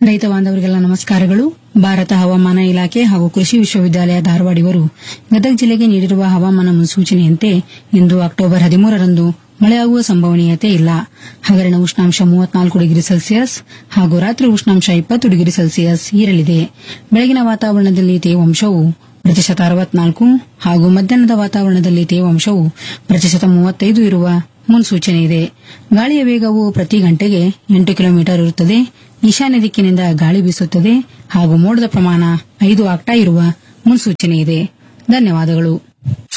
ರೈತ ಬಾಂಧವರಿಗೆಲ್ಲ ನಮಸ್ಕಾರಗಳು ಭಾರತ ಹವಾಮಾನ ಇಲಾಖೆ ಹಾಗೂ ಕೃಷಿ ವಿಶ್ವವಿದ್ಯಾಲಯ ಧಾರವಾಡ ಇವರು ಗದಗ ಜಿಲ್ಲೆಗೆ ನೀಡಿರುವ ಹವಾಮಾನ ಮುನ್ಸೂಚನೆಯಂತೆ ಇಂದು ಅಕ್ಟೋಬರ್ ಹದಿಮೂರರಂದು ಮಳೆಯಾಗುವ ಸಂಭವನೀಯತೆ ಇಲ್ಲ ಹಗರಣ ಉಷ್ಣಾಂಶ ಮೂವತ್ನಾಲ್ಕು ಡಿಗ್ರಿ ಸೆಲ್ಸಿಯಸ್ ಹಾಗೂ ರಾತ್ರಿ ಉಷ್ಣಾಂಶ ಇಪ್ಪತ್ತು ಡಿಗ್ರಿ ಸೆಲ್ಸಿಯಸ್ ಇರಲಿದೆ ಬೆಳಗಿನ ವಾತಾವರಣದಲ್ಲಿ ತೇವಾಂಶವು ಪ್ರತಿಶತ ಅರವತ್ನಾಲ್ಕು ಹಾಗೂ ಮಧ್ಯಾಹ್ನದ ವಾತಾವರಣದಲ್ಲಿ ತೇವಾಂಶವು ಪ್ರತಿಶತ ಮೂವತ್ತೈದು ಇರುವ ಮುನ್ಸೂಚನೆ ಇದೆ ಗಾಳಿಯ ವೇಗವು ಪ್ರತಿ ಗಂಟೆಗೆ ಎಂಟು ಕಿಲೋಮೀಟರ್ ಇರುತ್ತದೆ ಈಶಾನ್ಯ ದಿಕ್ಕಿನಿಂದ ಗಾಳಿ ಬೀಸುತ್ತದೆ ಹಾಗೂ ಮೋಡದ ಪ್ರಮಾಣ ಐದು ಆಕ್ಟಾ ಇರುವ ಮುನ್ಸೂಚನೆ ಇದೆ ಧನ್ಯವಾದಗಳು